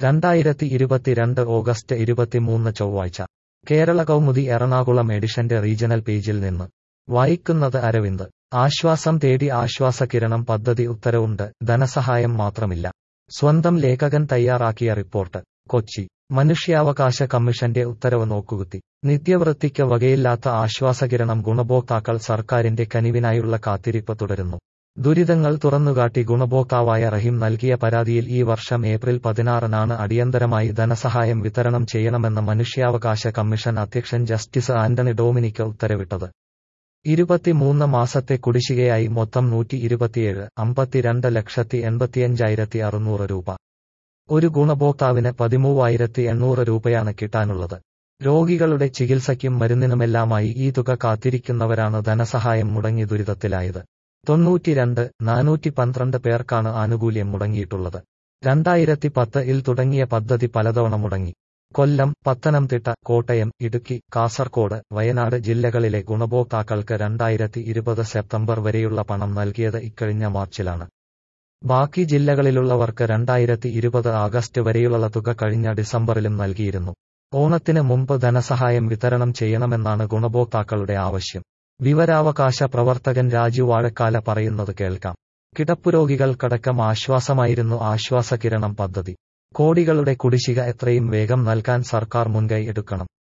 രണ്ടായിരത്തി ഇരുപത്തിരണ്ട് ഓഗസ്റ്റ് ഇരുപത്തിമൂന്ന് ചൊവ്വാഴ്ച കേരള കൗമുദി എറണാകുളം എഡിഷന്റെ റീജണൽ പേജിൽ നിന്ന് വായിക്കുന്നത് അരവിന്ദ് ആശ്വാസം തേടി ആശ്വാസകിരണം പദ്ധതി ഉത്തരവുണ്ട് ധനസഹായം മാത്രമില്ല സ്വന്തം ലേഖകൻ തയ്യാറാക്കിയ റിപ്പോർട്ട് കൊച്ചി മനുഷ്യാവകാശ കമ്മീഷന്റെ ഉത്തരവ് നോക്കുകുത്തി നിത്യവൃത്തിക്ക് വകയില്ലാത്ത ആശ്വാസകിരണം ഗുണഭോക്താക്കൾ സർക്കാരിന്റെ കനിവിനായുള്ള കാത്തിരിപ്പ് തുടരുന്നു ദുരിതങ്ങൾ തുറന്നുകാട്ടി ഗുണഭോക്താവായ റഹീം നൽകിയ പരാതിയിൽ ഈ വർഷം ഏപ്രിൽ പതിനാറിനാണ് അടിയന്തരമായി ധനസഹായം വിതരണം ചെയ്യണമെന്ന് മനുഷ്യാവകാശ കമ്മീഷൻ അധ്യക്ഷൻ ജസ്റ്റിസ് ആന്റണി ഡോമിനിക്ക് ഉത്തരവിട്ടത് ഇരുപത്തിമൂന്ന് മാസത്തെ കുടിശ്ശികയായി മൊത്തം നൂറ്റി ഇരുപത്തിയേഴ് അമ്പത്തിരണ്ട് ലക്ഷത്തി എൺപത്തിയഞ്ചായിരത്തി അറുന്നൂറ് രൂപ ഒരു ഗുണഭോക്താവിന് പതിമൂവായിരത്തി എണ്ണൂറ് രൂപയാണ് കിട്ടാനുള്ളത് രോഗികളുടെ ചികിത്സയ്ക്കും മരുന്നിനുമെല്ലാമായി ഈ തുക കാത്തിരിക്കുന്നവരാണ് ധനസഹായം മുടങ്ങി ദുരിതത്തിലായത് തൊണ്ണൂറ്റിരണ്ട് നാനൂറ്റി പന്ത്രണ്ട് പേർക്കാണ് ആനുകൂല്യം മുടങ്ങിയിട്ടുള്ളത് രണ്ടായിരത്തി പത്ത് ഇൽ തുടങ്ങിയ പദ്ധതി പലതവണ മുടങ്ങി കൊല്ലം പത്തനംതിട്ട കോട്ടയം ഇടുക്കി കാസർകോട് വയനാട് ജില്ലകളിലെ ഗുണഭോക്താക്കൾക്ക് രണ്ടായിരത്തി ഇരുപത് സെപ്റ്റംബർ വരെയുള്ള പണം നൽകിയത് ഇക്കഴിഞ്ഞ മാർച്ചിലാണ് ബാക്കി ജില്ലകളിലുള്ളവർക്ക് രണ്ടായിരത്തി ഇരുപത് ആഗസ്റ്റ് വരെയുള്ള തുക കഴിഞ്ഞ ഡിസംബറിലും നൽകിയിരുന്നു ഓണത്തിന് മുമ്പ് ധനസഹായം വിതരണം ചെയ്യണമെന്നാണ് ഗുണഭോക്താക്കളുടെ ആവശ്യം വിവരാവകാശ പ്രവർത്തകൻ രാജു വാഴക്കാല പറയുന്നത് കേൾക്കാം കിടപ്പുരോഗികൾക്കടക്കം ആശ്വാസമായിരുന്നു ആശ്വാസകിരണം പദ്ധതി കോടികളുടെ കുടിശ്ശിക എത്രയും വേഗം നൽകാൻ സർക്കാർ മുൻകൈ എടുക്കണം